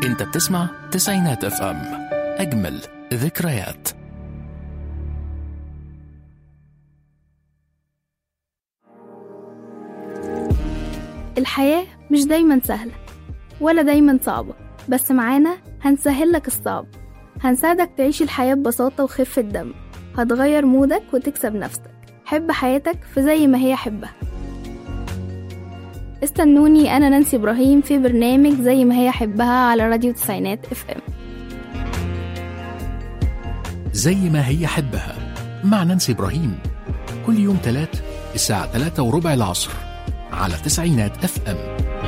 انت بتسمع تسعينات اف ام اجمل ذكريات الحياة مش دايما سهلة ولا دايما صعبة بس معانا هنسهل لك الصعب هنساعدك تعيش الحياة ببساطة وخفة دم هتغير مودك وتكسب نفسك حب حياتك في زي ما هي حبها استنوني أنا نانسي إبراهيم في برنامج زي ما هي حبها على راديو تسعينات اف ام زي ما هي حبها مع نانسي إبراهيم كل يوم تلات الساعة تلاتة وربع العصر على تسعينات اف ام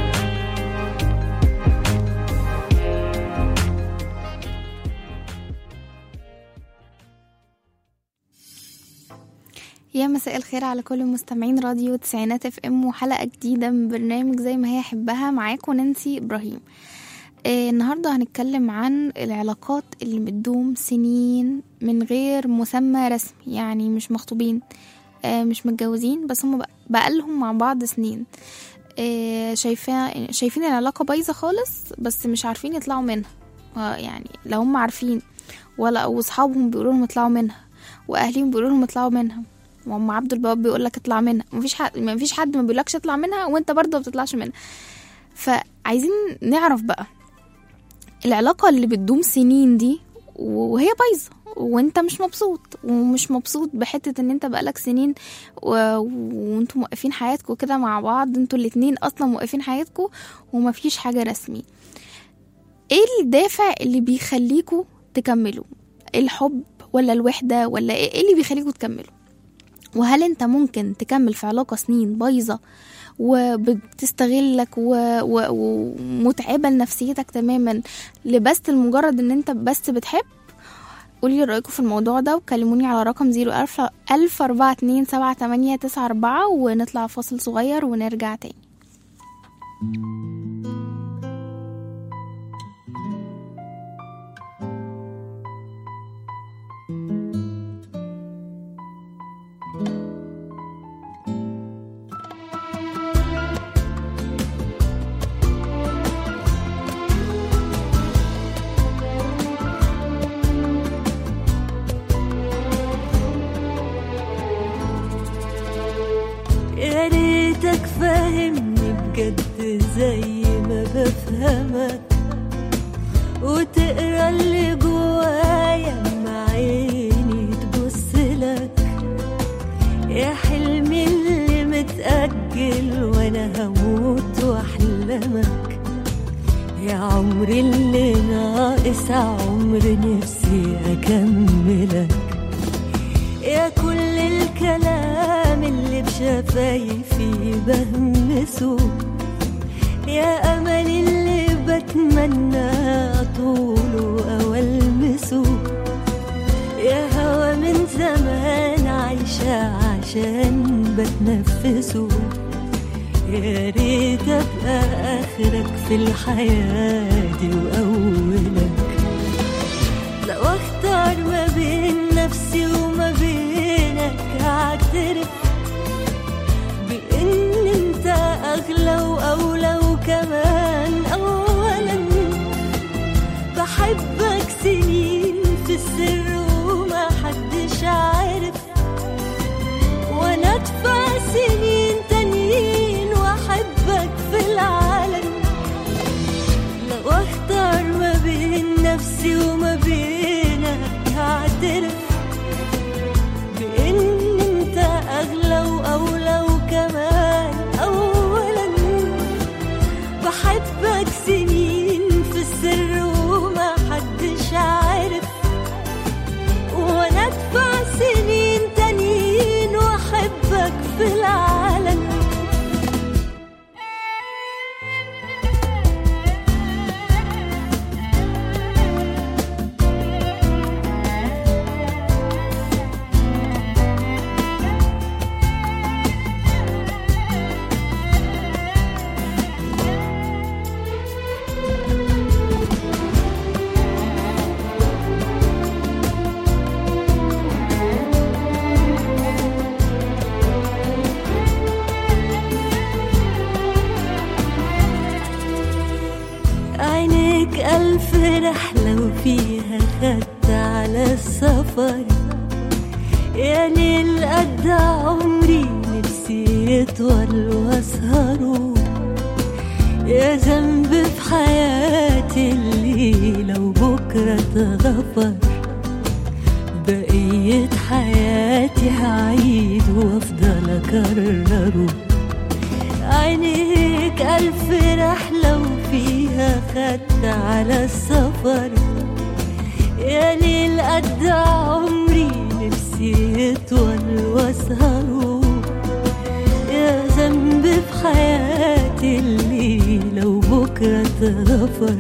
يا مساء الخير على كل مستمعين راديو تسعينات اف ام وحلقة جديدة من برنامج زي ما هي حبها معاكم نانسي ابراهيم آه النهاردة هنتكلم عن العلاقات اللي بتدوم سنين من غير مسمى رسمي يعني مش مخطوبين آه مش متجوزين بس هم بق- بقالهم مع بعض سنين آه شايفين شايفين العلاقة بايظة خالص بس مش عارفين يطلعوا منها آه يعني لو هم عارفين ولا واصحابهم بيقولوا لهم اطلعوا منها واهليهم بيقولوا لهم اطلعوا منها وام عبد البواب بيقول لك اطلع منها مفيش حد مفيش حد ما بيقولكش اطلع منها وانت برضه ما بتطلعش منها فعايزين نعرف بقى العلاقة اللي بتدوم سنين دي وهي بايظة وانت مش مبسوط ومش مبسوط بحتة ان انت بقالك سنين و... وانتوا موقفين حياتكم كده مع بعض انتوا الاتنين اصلا موقفين حياتكم ومفيش حاجة رسمي ايه الدافع اللي بيخليكوا تكملوا الحب ولا الوحدة ولا ايه إيه اللي بيخليكوا تكملوا وهل انت ممكن تكمل في علاقة سنين بايظة وبتستغلك و- و- ومتعبة لنفسيتك تماما لبس لمجرد ان انت بس بتحب قولي رأيكم في الموضوع ده وكلموني على رقم زيرو ألف ألف أربعة اتنين سبعة تمانية تسعة أربعة ونطلع فاصل صغير ونرجع تاني يا ريتك فاهمني بجد زي ما بفهمك وتقرا اللي جوايا مع عيني تبص لك يا حلمي اللي متأجل وانا هموت واحلمك يا عمري اللي ناقص عمر نفسي اكملك يا كل الكلام اللي بشفايفي بهمسه يا أمل اللي بتمنى طوله أو ألمسه يا هوا من زمان عايشة عشان بتنفسه يا ريت أبقى آخرك في الحياة دي وأولك لو اختار ما بين نفسي وما بينك هعترف بان انت اغلى واولى وكمان اولا بحبك سنين في السر وما حدش عارف وانا ادفع سنين تانيين واحبك في العالم لو اختار ما بين نفسي وما بينك هعترف بان انت اغلى عينيك ألف رحلة وفيها خدت على السفر يا ليل قد عمري نفسي يطول واسهره يا ذنب في حياتي اللي لو بكرة اتغفر بقية حياتي هعيد وافضل اكرره عينيك ألف رحلة وفيها خدت على السفر يا ليل قد عمري نفسي يطول واسهره يا ذنب في حياتي اللي لو بكرة اتغفر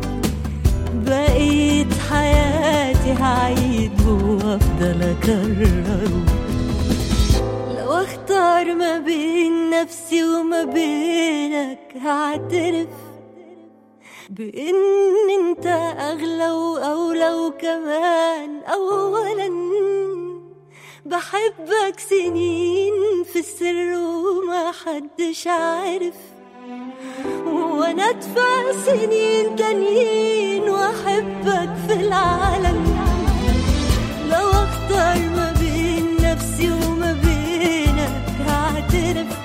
بقيت حياتي هعيد وافضل اكرره لو اختار ما بين نفسي وما بينك هعترف بان انت اغلى واولى وكمان اولا بحبك سنين في السر وما حدش عارف وانا ادفع سنين تانيين واحبك في العالم لو اختار ما بين نفسي وما بينك هعترف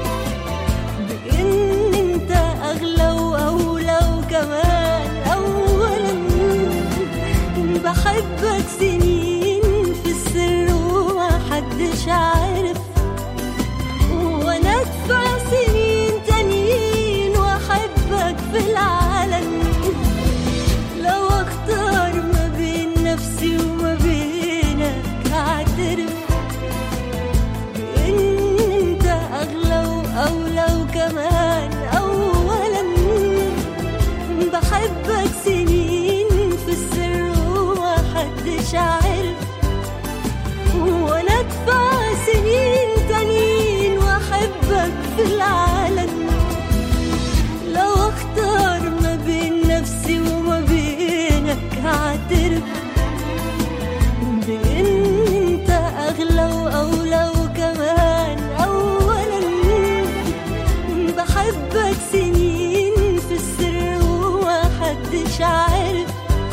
بان انت اغلى واولى وكمان اولا بحبك سنين في السر وما حدش عارف وانا ادفع سنين تانيين واحبك في العالم لو اختار ما بين نفسي وما بينك هعترف بان انت اغلى واولى وكمان اولا بحبك سنين في السر وما حدش عارف وانا ادفع سنين تانيين واحبك في العالم لو اختار ما بين نفسي وما بينك هعترف بان انت اغلى واولى وكمان اولا بحبك سنين في السر وما حدش عارف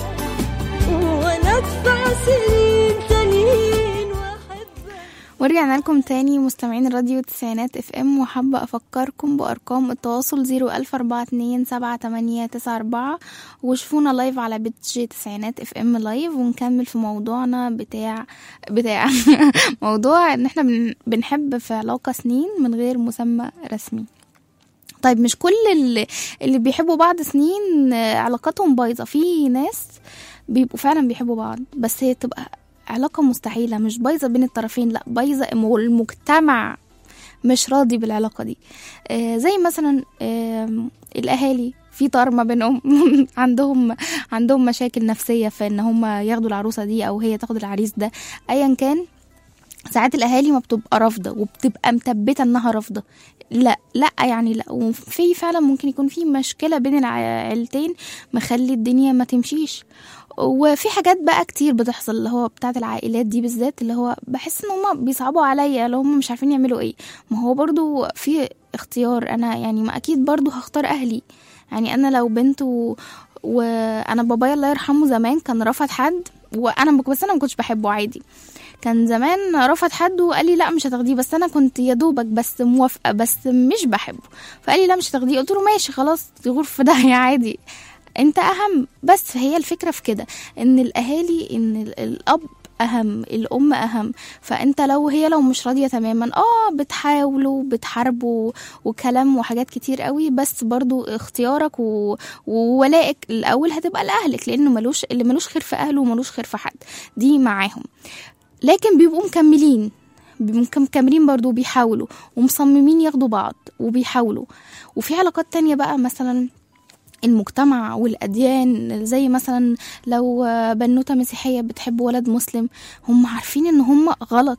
وانا ادفع سنين تانيين واحبك ورجعنا لكم تاني مستمعين راديو تسعينات اف ام وحابة افكركم بارقام التواصل زيرو الف اربعة اتنين سبعة تمانية تسعة اربعة وشوفونا لايف على بيتج تسعينات اف ام لايف ونكمل في موضوعنا بتاع بتاع موضوع ان احنا بن- بنحب في علاقة سنين من غير مسمى رسمي طيب مش كل اللي, اللي بيحبوا بعض سنين آه، علاقاتهم بايظة في ناس بيبقوا فعلا بيحبوا بعض بس هي تبقى علاقة مستحيلة مش بايظة بين الطرفين لا بايظة والمجتمع مش راضي بالعلاقة دي آه زي مثلا آه الأهالي في طار ما بينهم عندهم عندهم مشاكل نفسية في ان هم ياخدوا العروسة دي او هي تاخد العريس ده ايا كان ساعات الاهالي ما بتبقى رافضه وبتبقى مثبته انها رافضه لا لا يعني لا وفي فعلا ممكن يكون في مشكله بين العيلتين مخلي الدنيا ما تمشيش وفي حاجات بقى كتير بتحصل اللي هو بتاعت العائلات دي بالذات اللي هو بحس ان هما بيصعبوا عليا اللي هما مش عارفين يعملوا ايه ما هو برضو في اختيار انا يعني ما اكيد برضو هختار اهلي يعني انا لو بنت و... وانا بابايا الله يرحمه زمان كان رفض حد وانا بس انا ما كنتش بحبه عادي كان زمان رفض حد وقال لي لا مش هتاخديه بس انا كنت يا دوبك بس موافقه بس مش بحبه فقال لي لا مش هتاخديه قلت له ماشي خلاص تغور في داهيه عادي انت اهم بس هي الفكره في كده ان الاهالي ان ال- الاب اهم الام اهم فانت لو هي لو مش راضيه تماما اه بتحاولوا بتحاربوا وكلام وحاجات كتير قوي بس برضو اختيارك و... وولائك الاول هتبقى لاهلك لانه ملوش اللي ملوش خير في اهله وملوش خير في حد دي معاهم لكن بيبقوا مكملين بيبقوا مكملين برضو بيحاولوا ومصممين ياخدوا بعض وبيحاولوا وفي علاقات تانية بقى مثلا المجتمع والأديان زي مثلا لو بنوتة مسيحية بتحب ولد مسلم هم عارفين ان هم غلط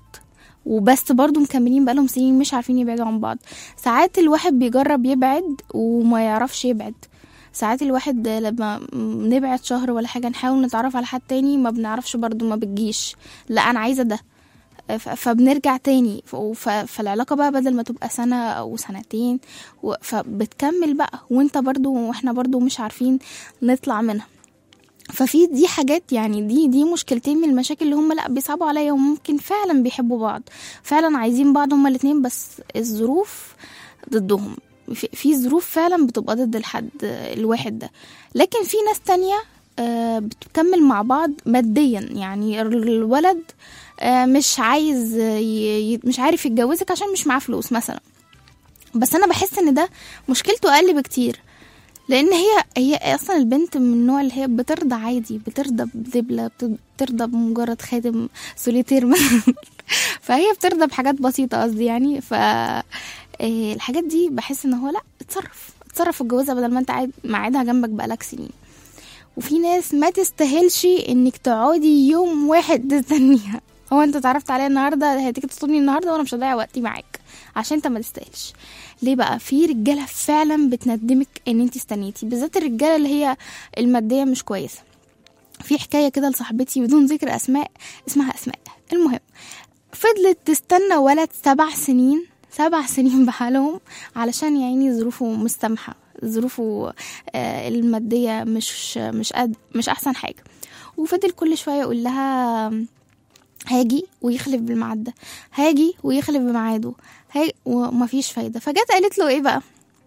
وبس برضو مكملين بقالهم سنين مش عارفين يبعدوا عن بعض ساعات الواحد بيجرب يبعد وما يعرفش يبعد ساعات الواحد لما نبعد شهر ولا حاجة نحاول نتعرف على حد تاني ما بنعرفش برضو ما بتجيش لا أنا عايزة ده ف- فبنرجع تاني ف- ف- فالعلاقة بقى بدل ما تبقى سنة أو سنتين و- فبتكمل بقى وانت برضو واحنا برضو مش عارفين نطلع منها ففي دي حاجات يعني دي دي مشكلتين من المشاكل اللي هم لا بيصعبوا عليا وممكن فعلا بيحبوا بعض فعلا عايزين بعض هما الاتنين بس الظروف ضدهم في, في ظروف فعلا بتبقى ضد الحد الواحد ده لكن في ناس تانية آه، بتكمل مع بعض ماديا يعني الولد آه، مش عايز ي- ي- مش عارف يتجوزك عشان مش معاه فلوس مثلا بس انا بحس ان ده مشكلته اقل بكتير لان هي هي اصلا البنت من النوع اللي هي بترضى عادي بترضى بدبله بترضى بمجرد خادم سوليتير مثلا فهي بترضى بحاجات بسيطه قصدي يعني ف آه، الحاجات دي بحس ان هو لا اتصرف اتصرف في الجوازه بدل ما انت قاعد مقعدها جنبك بقالك سنين وفي ناس ما تستاهلش انك تقعدي يوم واحد تستنيها هو انت اتعرفت عليا النهارده هتيجي تطلبني النهارده وانا مش هضيع وقتي معاك عشان انت ما تستاهلش ليه بقى في رجاله فعلا بتندمك ان انت استنيتي بالذات الرجاله اللي هي الماديه مش كويسه في حكايه كده لصاحبتي بدون ذكر اسماء اسمها اسماء المهم فضلت تستنى ولد سبع سنين سبع سنين بحالهم علشان يعني ظروفه مش سامحه ظروفه آه، الماديه مش مش قد مش احسن حاجه وفضل كل شويه يقول لها هاجي ويخلف بالميعاد ده هاجي ويخلف بميعاده هاجي ومفيش فايده فجت قالت له ايه بقى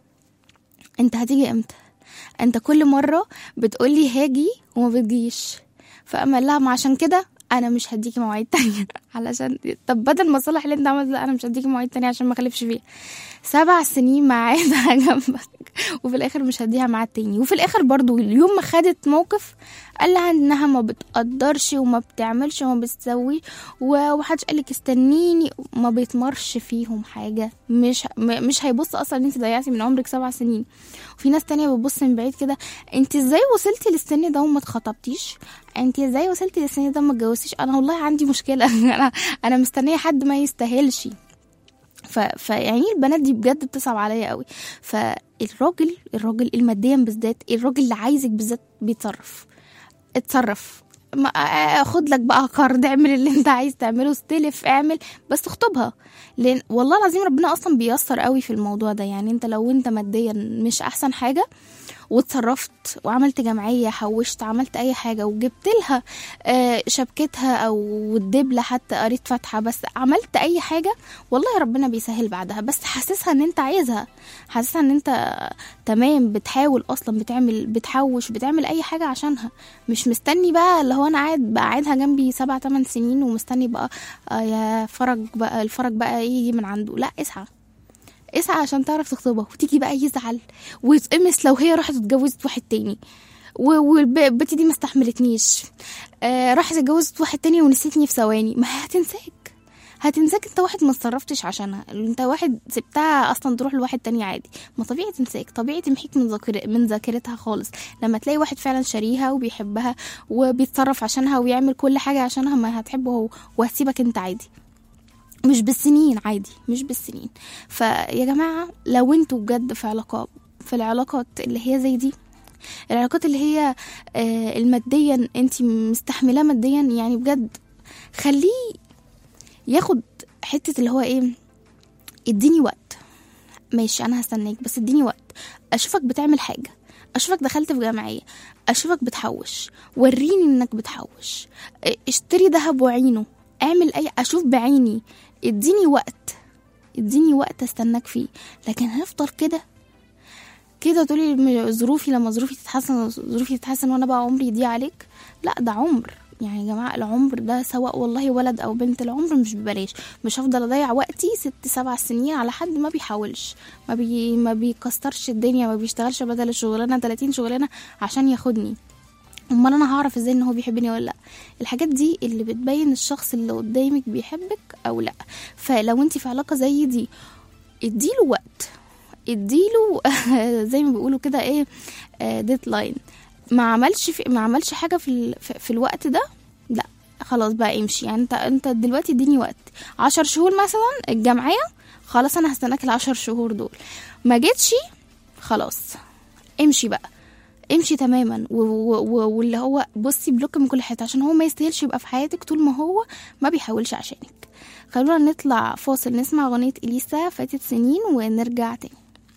انت هتيجي امتى انت كل مره بتقولي هاجي وما بتجيش فقام قال لها ما عشان كده انا مش هديكي مواعيد تانية علشان طب بدل ما الصالح اللي انت عملته ده انا مش هديكي مواعيد تانية عشان ما اخلفش فيها سبع سنين ميعادها جنبك وفي الاخر مش هديها ميعاد تاني وفي الاخر برضو اليوم ما خدت موقف قال لها انها ما بتقدرش وما بتعملش وما بتسوي و- ومحدش قالك استنيني ما بيتمرش فيهم حاجه مش م- مش هيبص اصلا ان انت ضيعتي من عمرك سبع سنين وفي ناس تانية بتبص من بعيد كده انت ازاي وصلتي للسن ده وما اتخطبتيش انت ازاي وصلتي للسن ده وما اتجوزتيش انا والله عندي مشكله انا انا مستنيه حد ما يستاهلش ف... فيعني البنات دي بجد بتصعب عليا قوي فالراجل الراجل الماديا بالذات الراجل اللي عايزك بالذات بيتصرف اتصرف ما آه، خد لك بقى قرض اعمل اللي انت عايز تعمله استلف اعمل بس اخطبها لان والله العظيم ربنا اصلا بيسر قوي في الموضوع ده يعني انت لو انت ماديا مش احسن حاجه واتصرفت وعملت جمعيه حوشت عملت اي حاجه وجبت لها آه، شبكتها او الدبله حتى قريت فاتحه بس عملت اي حاجه والله ربنا بيسهل بعدها بس حاسسها ان انت عايزها حاسسها ان انت تمام بتحاول اصلا بتعمل بتحوش بتعمل اي حاجه عشانها مش مستني بقى اللي هو انا قاعد بقعدها جنبي سبع تمن سنين ومستني بقى آه يا فرج بقى الفرج بقى يجي من عنده لا اسعى اسعى عشان تعرف تخطبها وتيجي بقى يزعل ويتقمص لو هي راحت اتجوزت واحد تاني و- والبت دي ما استحملتنيش آه راحت اتجوزت واحد تاني ونسيتني في ثواني ما هي هتنساك هتنساك انت واحد ما اتصرفتش عشانها انت واحد سبتها اصلا تروح لواحد تاني عادي ما طبيعي تنساك طبيعي تمحيك من ذاكر من ذاكرتها خالص لما تلاقي واحد فعلا شاريها وبيحبها وبيتصرف عشانها ويعمل كل حاجه عشانها ما هتحبه هو وهتسيبك انت عادي مش بالسنين عادي مش بالسنين فيا جماعة لو انتوا بجد في علاقات في العلاقات اللي هي زي دي العلاقات اللي هي آه، الماديا انت مستحملاه ماديا يعني بجد خليه ياخد حتة اللي هو ايه اديني وقت ماشي انا هستناك بس اديني وقت اشوفك بتعمل حاجة اشوفك دخلت في جمعية اشوفك بتحوش وريني انك بتحوش اه، اشتري ذهب وعينه اعمل اي اشوف بعيني اديني وقت اديني وقت استناك فيه لكن هنفضل كده كده تقولي م- ظروفي لما ظروفي تتحسن ظروفي تتحسن وانا بقى عمري يضيع عليك لا ده عمر يعني يا جماعه العمر ده سواء والله ولد او بنت العمر مش ببلاش مش هفضل اضيع وقتي ست سبع سنين على حد ما بيحاولش ما بي ما بيكسترش الدنيا ما بيشتغلش بدل الشغلانه 30 شغلانه عشان ياخدني امال انا هعرف ازاي ان هو بيحبني ولا لا الحاجات دي اللي بتبين الشخص اللي قدامك بيحبك او لا فلو انت في علاقه زي دي اديله وقت اديله زي ما بيقولوا كده ايه ديدلاين ما عملش في ما عملش حاجه في ال... في في الوقت ده لا خلاص بقى امشي يعني انت انت دلوقتي اديني وقت عشر شهور مثلا الجمعيه خلاص انا هستناك العشر شهور دول ما جيتش خلاص امشي بقى امشي تماما و- و- و- واللي هو بصي بلوك من كل حته عشان هو ما يستاهلش يبقى في حياتك طول ما هو ما بيحاولش عشانك خلونا نطلع فاصل نسمع أغنية إليسا فاتت سنين ونرجع تاني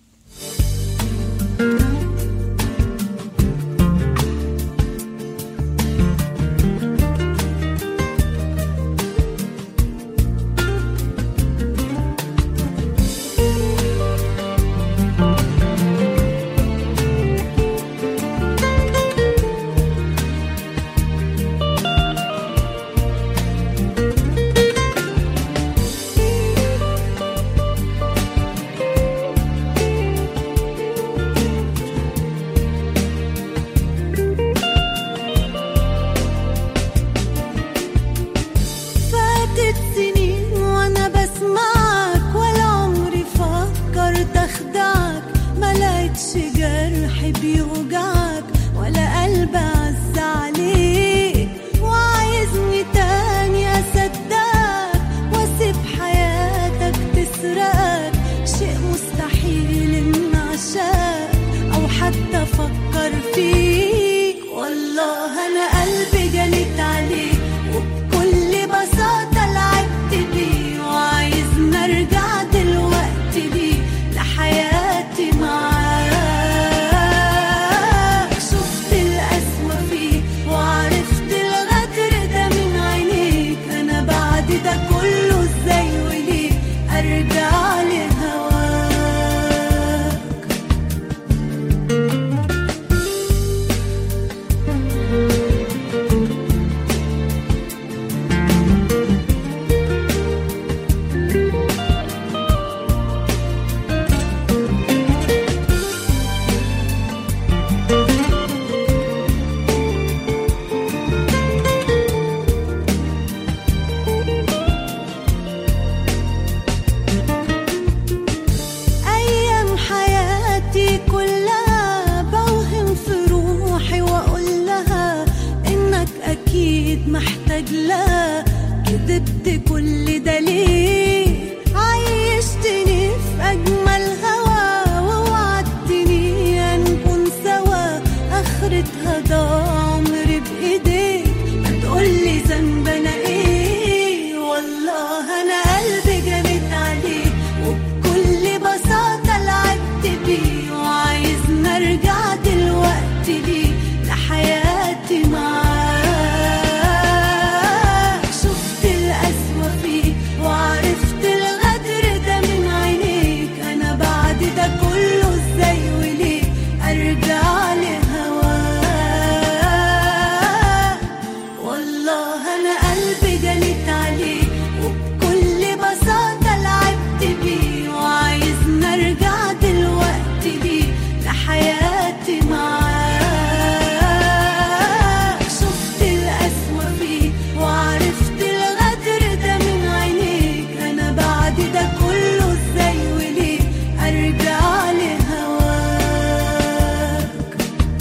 فاتت سنين وانا بسمعك ولا عمري فكرت اخدعك ما لقيتش جرح بيوجعك ولا قلب عز عليك وعايزني تاني اصدقك واسيب حياتك تسرقك شيء مستحيل ان اعشاك او حتى افكر فيك والله انا قلبي جليت عليك وبكل بساطة لعبت بيه وعايز نرجع دلوقتي بيه لحياتي معاك شفت القسوة فيك وعرفت الغدر ده من عينيك أنا بعد ده كله ازاي وليه أرجع لهواك أيام حياتي كلها بوهم في روحي وأقول لها إنك أكيد محتاج لها كدبت كل ده ليه عيشتني في أجمل هوا ووعدتني هنكون سوا آخرتها ضاع عمري بإيديك ما تقولي ذنب أنا إيه والله أنا قلبي جامد عليك وبكل بساطة لعبت بيه وعايز نرجع دلوقتي ليه لحياتي معاك شفت القسوة فيك وعرفت الغدر ده من عينيك أنا بعد ده كله ازاي وليه أرجع لهواك والله أنا قلبي جليت عليه وبكل بساطة لعبت بيه وعايز نرجع دلوقتي ليه لحياتي معاك شفت القسوة فيه وعرفت الغدر ده من عينيك أنا بعد ده كله ازاي وليه أرجع لهواك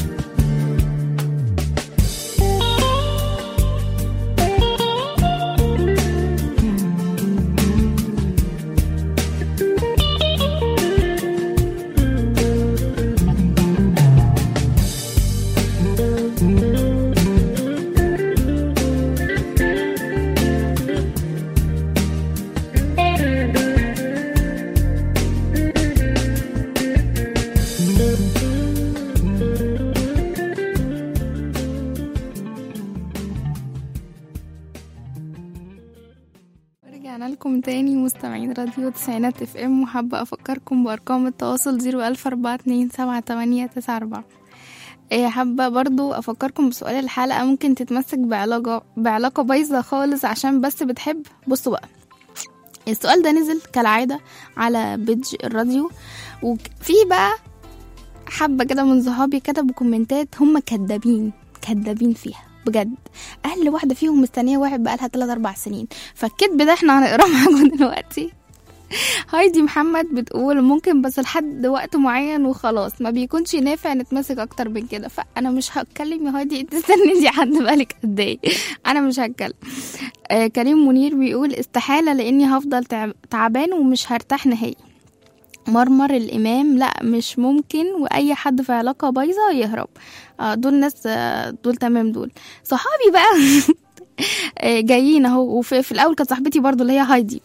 رجعنا لكم تاني مستمعين راديو تسعينات اف ام وحابة افكركم بارقام التواصل زيرو الف اربعة اتنين سبعة تمانية تسعة اربعة إيه، حابة برضو افكركم بسؤال الحلقة ممكن تتمسك بعلاقة بعلاقة بايظة خالص عشان بس بتحب بصوا بقى السؤال ده نزل كالعادة على بيدج الراديو وفي بقى حبة كده من صحابي كتبوا كومنتات هم كدابين كدابين فيها بجد اقل واحده فيهم مستنيه واحد بقالها 3 4 سنين فالكذب ده احنا هنقراه معاكم دلوقتي هايدي محمد بتقول ممكن بس لحد وقت معين وخلاص ما بيكونش نافع نتمسك اكتر من كده فانا مش هتكلم يا هايدي انت استني حد بالك قد ايه انا مش هتكلم آه كريم منير بيقول استحاله لاني هفضل تعب- تعبان ومش هرتاح نهائي مرمر الامام لا مش ممكن واي حد في علاقه بايظه يهرب آه دول ناس آه دول تمام دول صحابي بقى آه، جايين اهو وفي في الاول كانت صاحبتي برضو اللي هي هايدي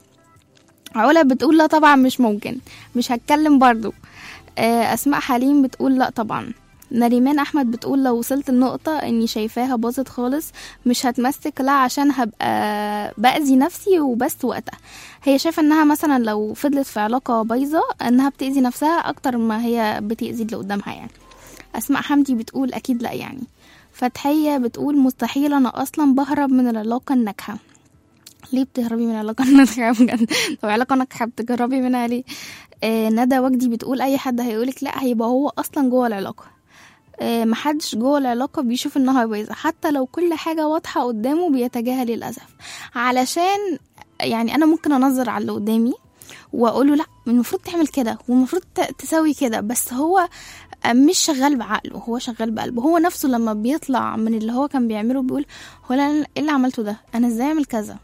علا بتقول لا طبعا مش ممكن مش هتكلم برضو آه، اسماء حليم بتقول لا طبعا نريمان احمد بتقول لو وصلت النقطة اني شايفاها باظت خالص مش هتمسك لا عشان هبقى باذي نفسي وبس وقتها هي شايفة انها مثلا لو فضلت في علاقة بايظة انها بتأذي نفسها اكتر ما هي بتأذي اللي قدامها يعني اسماء حمدي بتقول اكيد لا يعني فتحية بتقول مستحيل انا اصلا بهرب من العلاقة الناجحة ليه بتهربي من العلاقة الناجحة بجد طب علاقة ناجحة بتجربي منها ليه آه ندى وجدي بتقول اي حد هيقولك لا هيبقى هو اصلا جوه العلاقة آه محدش جوه العلاقة بيشوف انها بايظة حتى لو كل حاجة واضحة قدامه بيتجاهل للأسف علشان يعني انا ممكن انظر على اللي قدامي واقوله لا المفروض تعمل كده والمفروض ت- تسوي كده بس هو مش شغال بعقله هو شغال بقلبه هو نفسه لما بيطلع من اللي هو كان بيعمله بيقول هو انا ايه اللي عملته ده انا ازاي اعمل كذا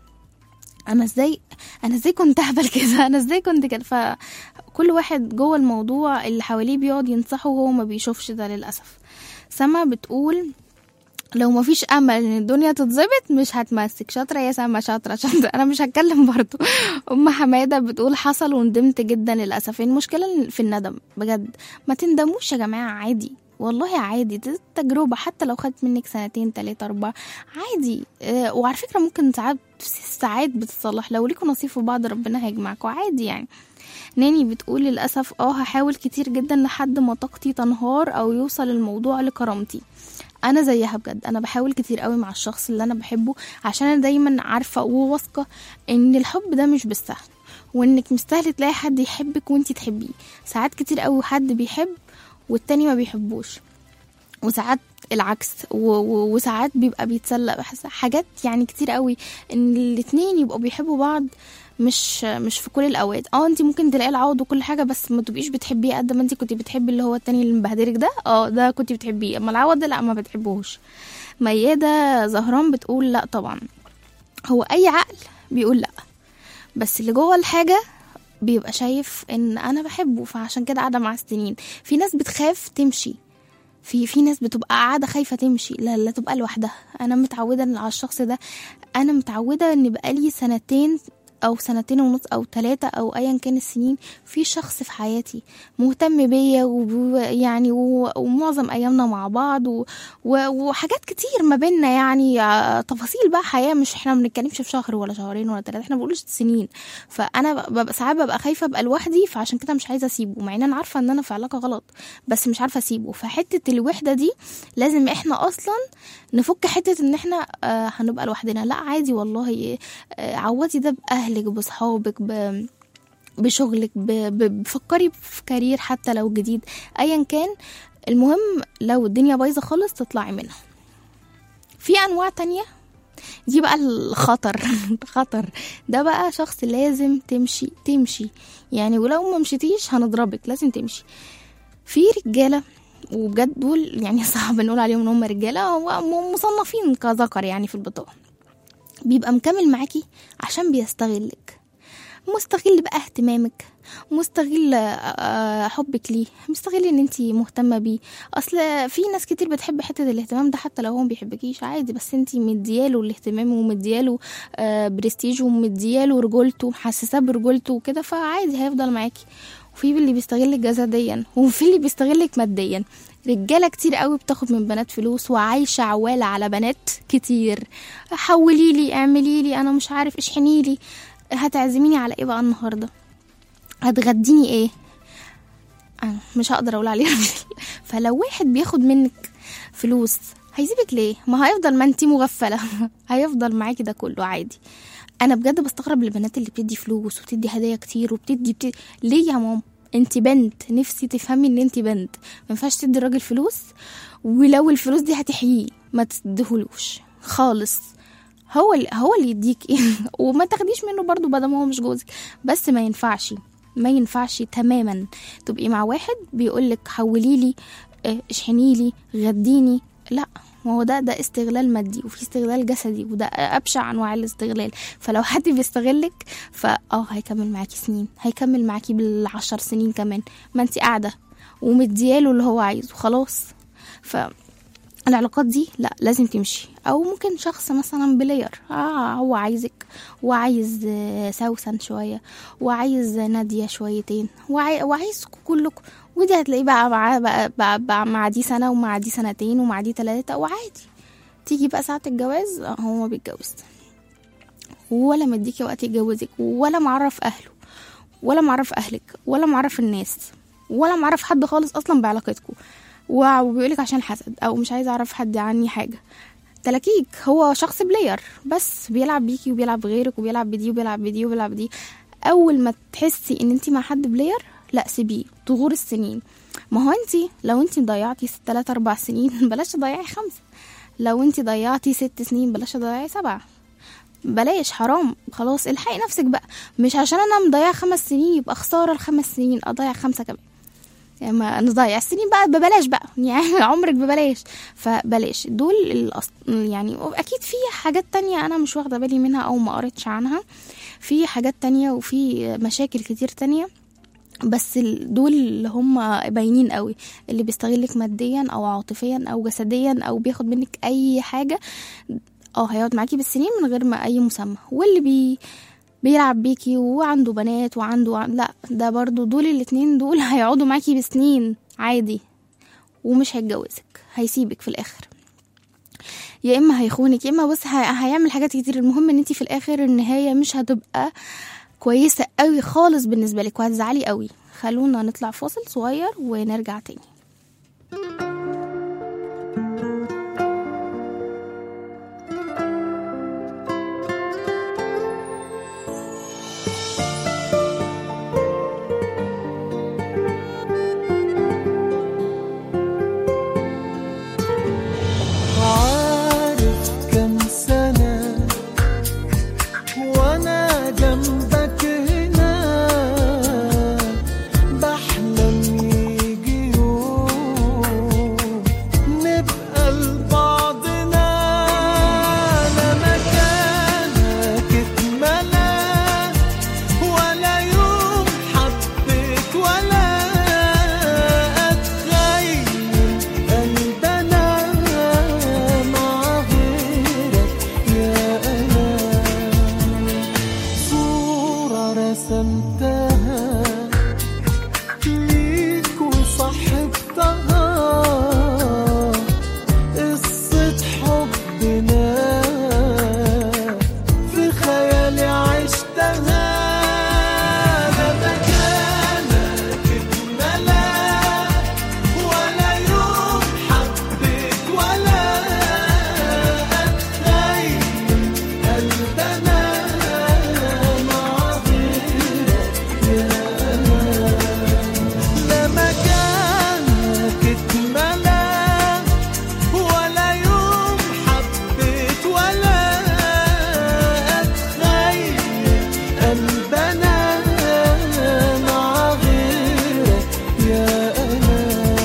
انا ازاي انا ازاي كنت اهبل كده انا ازاي كنت كده فكل واحد جوه الموضوع اللي حواليه بيقعد ينصحه وهو ما بيشوفش ده للاسف سما بتقول لو مفيش امل ان الدنيا تتظبط مش هتمسك شاطره يا سما شاطره شاطره انا مش هتكلم برضو ام حماده بتقول حصل وندمت جدا للاسف المشكله في الندم بجد ما تندموش يا جماعه عادي والله عادي دي تجربة حتى لو خدت منك سنتين تلاتة أربعة عادي آه، وعلى فكرة ممكن ساعات ساعات بتتصلح لو ليكوا نصيب في بعض ربنا هيجمعكوا عادي يعني ناني بتقول للأسف اه هحاول كتير جدا لحد ما طاقتي تنهار أو يوصل الموضوع لكرامتي انا زيها بجد انا بحاول كتير قوي مع الشخص اللي انا بحبه عشان انا دايما عارفه وواثقه ان الحب ده مش بالسهل وانك مستاهل تلاقي حد يحبك وانتي تحبيه ساعات كتير قوي حد بيحب والتاني ما بيحبوش وساعات العكس و- و- وساعات بيبقى بيتسلى بحس حاجات يعني كتير قوي ان الاتنين يبقوا بيحبوا بعض مش مش في كل الاوقات اه انت ممكن تلاقي العوض وكل حاجه بس ما تبقيش بتحبيه قد ما انت كنت بتحبي اللي هو التاني اللي مبهدلك ده اه ده كنت بتحبيه اما العوض ده لا ما بتحبوش ميادة زهران بتقول لا طبعا هو اي عقل بيقول لا بس اللي جوه الحاجه بيبقى شايف ان انا بحبه فعشان كده قاعده مع السنين في ناس بتخاف تمشي في في ناس بتبقى قاعده خايفه تمشي لا لا تبقى لوحدها انا متعوده إن على الشخص ده انا متعوده ان بقالي سنتين او سنتين ونص او ثلاثة او ايا كان السنين في شخص في حياتي مهتم بيا ويعني ومعظم ايامنا مع بعض و... و... وحاجات كتير ما بيننا يعني آه، تفاصيل بقى حياة مش احنا ما بنتكلمش في شهر ولا شهرين ولا ثلاثة احنا بنقولش سنين فانا ببقى ساعات ببقى خايفة ابقى لوحدي فعشان كده مش عايزة اسيبه مع ان انا عارفة ان انا في علاقة غلط بس مش عارفة اسيبه فحتة الوحدة دي لازم احنا اصلا نفك حتة ان احنا آه هنبقى لوحدنا لا عادي والله آه عوضي ده باهلك بصحابك ب بشغلك ب... ب... بفكري في كارير حتى لو جديد ايا كان المهم لو الدنيا بايظه خالص تطلعي منها في انواع تانية دي بقى الخطر خطر ده بقى شخص لازم تمشي تمشي يعني ولو ما مشيتيش هنضربك لازم تمشي في رجاله وبجد دول يعني صعب نقول عليهم ان هم رجاله هو مصنفين كذكر يعني في البطاقه بيبقى مكمل معاكي عشان بيستغلك مستغل بقى اهتمامك مستغل آه، حبك ليه مستغل ان انتي مهتمه بيه اصل في ناس كتير بتحب حته الاهتمام ده حتى لو هو ما بيحبكيش عادي بس انتي مدياله الاهتمام ومدياله آه، برستيج ومدياله رجولته محسساه برجولته وكده فعادي هيفضل معاكي وفي اللي بيستغلك جسديا وفي اللي بيستغلك ماديا رجاله كتير قوي بتاخد من بنات فلوس وعايشه عواله على بنات كتير حولي لي اعملي لي انا مش عارف اشحني لي هتعزميني على ايه بقى النهارده هتغديني ايه أنا مش هقدر اقول عليه فلو واحد بياخد منك فلوس هيسيبك ليه ما هيفضل ما انتي مغفله هيفضل معاكي ده كله عادي انا بجد بستغرب البنات اللي بتدي فلوس وبتدي هدايا كتير وبتدي بتدي ليه يا ماما انت بنت نفسي تفهمي ان انت بنت ما ينفعش تدي الراجل فلوس ولو الفلوس دي هتحييه ما تديهولوش خالص هو اللي هو اللي يديكي وما تاخديش منه برضو بدل ما هو مش جوزك بس ما ينفعش ما ينفعش تماما تبقي مع واحد بيقولك حولي لي اه، اشحني لي غديني لا ما هو ده ده استغلال مادي وفي استغلال جسدي وده ابشع انواع الاستغلال فلو حد بيستغلك فاه هيكمل معاكي سنين هيكمل معاكي بالعشر سنين كمان ما انت قاعده ومدياله اللي هو عايزه خلاص ف العلاقات دي لا لازم تمشي او ممكن شخص مثلا بلاير آه هو عايزك وعايز آه، سوسن شويه وعايز ناديه شويتين وعاي... وعايزكم كلكم ودي هتلاقيه بقى مع بقى, بقى, بقى مع دي سنه ومع دي سنتين ومع دي ثلاثه وعادي تيجي بقى ساعه الجواز آه، هو ما بيتجوز ولا مديكي وقت يتجوزك ولا معرف اهله ولا معرف اهلك ولا معرف الناس ولا معرف حد خالص اصلا بعلاقتكم وبيقولك عشان حسد او مش عايز اعرف حد عني حاجه تلاكيك هو شخص بلاير بس بيلعب بيكي وبيلعب بغيرك وبيلعب بدي وبيلعب بدي وبيلعب بدي اول ما تحسي ان انت مع حد بلاير لا سيبيه تغور السنين ما هو انت لو انت ضيعتي ست تلات اربع سنين بلاش تضيعي خمسه لو انت ضيعتي ست سنين بلاش تضيعي سبعه بلاش حرام خلاص الحقي نفسك بقى مش عشان انا مضيعه خمس سنين يبقى خساره الخمس سنين اضيع خمسه كمان يعني ما نضيع السنين بقى ببلاش بقى يعني عمرك ببلاش فبلاش دول الأصل يعني اكيد في حاجات تانية انا مش واخده بالي منها او ما قريتش عنها في حاجات تانية وفي مشاكل كتير تانية بس ال- دول اللي هم باينين قوي اللي بيستغلك ماديا او عاطفيا او جسديا او بياخد منك اي حاجه اه هيقعد معاكي بالسنين من غير ما اي مسمى واللي بي بيلعب بيكي وعنده بنات وعنده ع- لا ده برضو دول الاتنين دول هيقعدوا معاكي بسنين عادي ومش هيتجوزك هيسيبك في الاخر يا اما هيخونك يا اما بص هي- هيعمل حاجات كتير المهم ان انت في الاخر النهايه مش هتبقى كويسه قوي خالص بالنسبه لك وهتزعلي قوي خلونا نطلع فاصل صغير ونرجع تاني عارف كم سنة وأنا جنبك هنا بحلم يجي يوم نبقى لبعضنا لا مكانك اتملى ولا يوم حبيت ولا أتخيل قلبنا مع غيرك يا أنا صورة رسمتها ليك وصاحبتها قصة حبنا في خيالي عشتها لا مكانك اتملى ولا يوم حبيت ولا أتخيل قلبنا مع غيرك يا أنا لا مكانك اتملى ولا يوم حبيت ولا أتخيل قلبنا مع غيرك يا أنا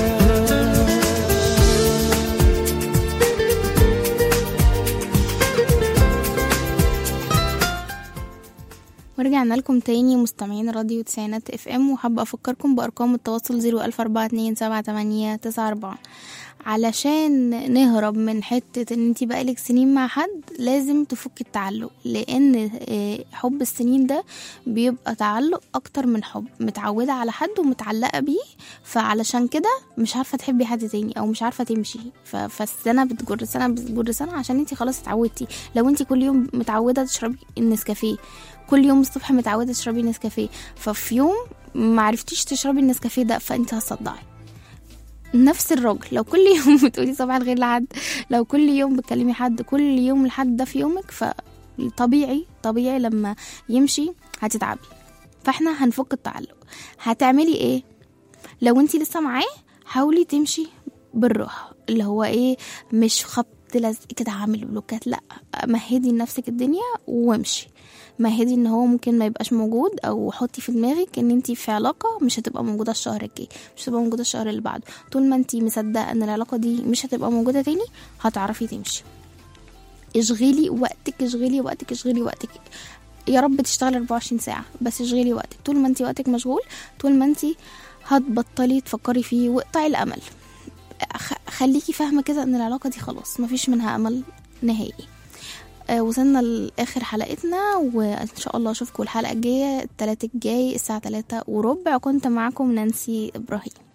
ورجعنا لكم تاني مستمعين راديو تسعينات اف ام وحابة افكركم بارقام التواصل زيرو الف اربعة اتنين سبعة تمانية تسعة اربعة علشان نهرب من حتة ان انتي بقالك سنين مع حد لازم تفك التعلق لان آه، حب السنين ده بيبقى تعلق اكتر من حب متعودة على حد ومتعلقة بيه فعلشان كده مش عارفة تحبي حد تاني او مش عارفة تمشي ف- فالسنة بتجر سنة بتجر سنة عشان انتي خلاص اتعودتي لو انتي كل يوم متعودة تشربي النسكافيه كل يوم الصبح متعودة تشربي نسكافيه ففي يوم ما عرفتيش تشربي النسكافيه ده فانت هتصدعي نفس الراجل لو كل يوم بتقولي صباح الخير لحد لو كل يوم بتكلمي حد كل يوم لحد ده في يومك فطبيعي طبيعي لما يمشي هتتعبي فاحنا هنفك التعلق هتعملي ايه لو انت لسه معاه حاولي تمشي بالراحه اللي هو ايه مش خبط لزق كده عامل بلوكات لا مهدي لنفسك الدنيا وامشي مهدي ان هو ممكن ما يبقاش موجود او حطي في دماغك ان انت في علاقه مش هتبقى موجوده الشهر الجاي مش هتبقى موجوده الشهر اللي بعده طول ما انت مصدقه ان العلاقه دي مش هتبقى موجوده تاني هتعرفي تمشي اشغلي وقتك اشغلي وقتك اشغلي وقتك يا رب تشتغل 24 ساعة بس اشغلي وقتك طول ما انت وقتك مشغول طول ما انت هتبطلي تفكري فيه واقطعي الأمل خ- خليكي فاهمة كده ان العلاقة دي خلاص مفيش منها امل نهائي آه، وصلنا لاخر حلقتنا وان شاء الله اشوفكم الحلقة الجاية التلات الجاي الساعة تلاتة وربع كنت معاكم نانسي ابراهيم